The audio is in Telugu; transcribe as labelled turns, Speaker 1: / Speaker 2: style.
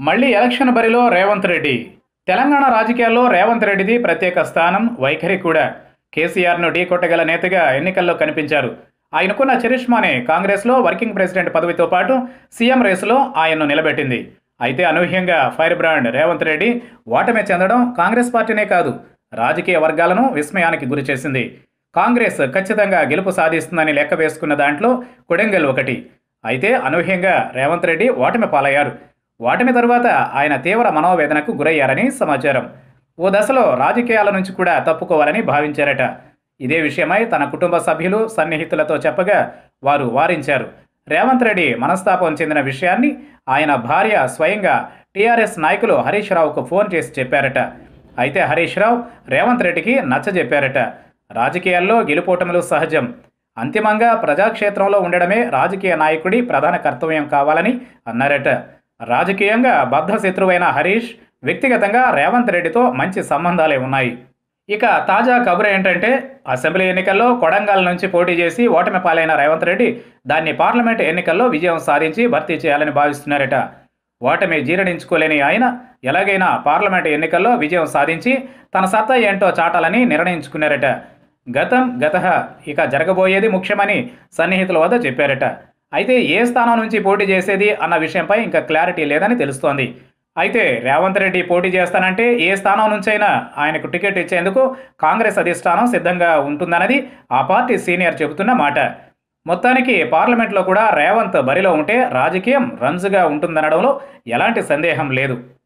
Speaker 1: మళ్ళీ ఎలక్షన్ బరిలో రేవంత్ రెడ్డి తెలంగాణ రాజకీయాల్లో రేవంత్ రెడ్డిది ప్రత్యేక స్థానం వైఖరి కూడా కేసీఆర్ను ఢీకొట్టగల నేతగా ఎన్నికల్లో కనిపించారు ఆయనకున్న చరిష్మానే కాంగ్రెస్లో వర్కింగ్ ప్రెసిడెంట్ పదవితో పాటు సీఎం రేసులో ఆయన్ను నిలబెట్టింది అయితే అనూహ్యంగా ఫైర్ బ్రాండ్ రేవంత్ రెడ్డి ఓటమి చెందడం కాంగ్రెస్ పార్టీనే కాదు రాజకీయ వర్గాలను విస్మయానికి గురిచేసింది కాంగ్రెస్ ఖచ్చితంగా గెలుపు సాధిస్తుందని లెక్క వేసుకున్న దాంట్లో కొడెంగల్ ఒకటి అయితే అనూహ్యంగా రేవంత్ రెడ్డి ఓటమి పాలయ్యారు ఓటమి తరువాత ఆయన తీవ్ర మనోవేదనకు గురయ్యారని సమాచారం ఓ దశలో రాజకీయాల నుంచి కూడా తప్పుకోవాలని భావించారట ఇదే విషయమై తన కుటుంబ సభ్యులు సన్నిహితులతో చెప్పగా వారు వారించారు రేవంత్ రెడ్డి మనస్తాపం చెందిన విషయాన్ని ఆయన భార్య స్వయంగా టీఆర్ఎస్ నాయకులు హరీష్ రావుకు ఫోన్ చేసి చెప్పారట అయితే హరీష్ రావు రేవంత్ రెడ్డికి నచ్చజెప్పారట రాజకీయాల్లో గెలుపోటములు సహజం అంతిమంగా ప్రజాక్షేత్రంలో ఉండడమే రాజకీయ నాయకుడి ప్రధాన కర్తవ్యం కావాలని అన్నారట రాజకీయంగా బద్ధ శత్రువైన హరీష్ వ్యక్తిగతంగా రేవంత్ రెడ్డితో మంచి సంబంధాలే ఉన్నాయి ఇక తాజా కబురు ఏంటంటే అసెంబ్లీ ఎన్నికల్లో కొడంగల్ నుంచి పోటీ చేసి ఓటమి పాలైన రేవంత్ రెడ్డి దాన్ని పార్లమెంట్ ఎన్నికల్లో విజయం సాధించి భర్తీ చేయాలని భావిస్తున్నారట ఓటమి జీర్ణించుకోలేని ఆయన ఎలాగైనా పార్లమెంట్ ఎన్నికల్లో విజయం సాధించి తన సత్తా ఏంటో చాటాలని నిర్ణయించుకున్నారట గతం గత ఇక జరగబోయేది ముఖ్యమని సన్నిహితుల వద్ద చెప్పారట అయితే ఏ స్థానం నుంచి పోటీ చేసేది అన్న విషయంపై ఇంకా క్లారిటీ లేదని తెలుస్తోంది అయితే రేవంత్ రెడ్డి పోటీ చేస్తానంటే ఏ స్థానం నుంచైనా ఆయనకు టికెట్ ఇచ్చేందుకు కాంగ్రెస్ అధిష్టానం సిద్ధంగా ఉంటుందన్నది ఆ పార్టీ సీనియర్ చెబుతున్న మాట మొత్తానికి పార్లమెంట్లో కూడా రేవంత్ బరిలో ఉంటే రాజకీయం రంజుగా ఉంటుందనడంలో ఎలాంటి సందేహం లేదు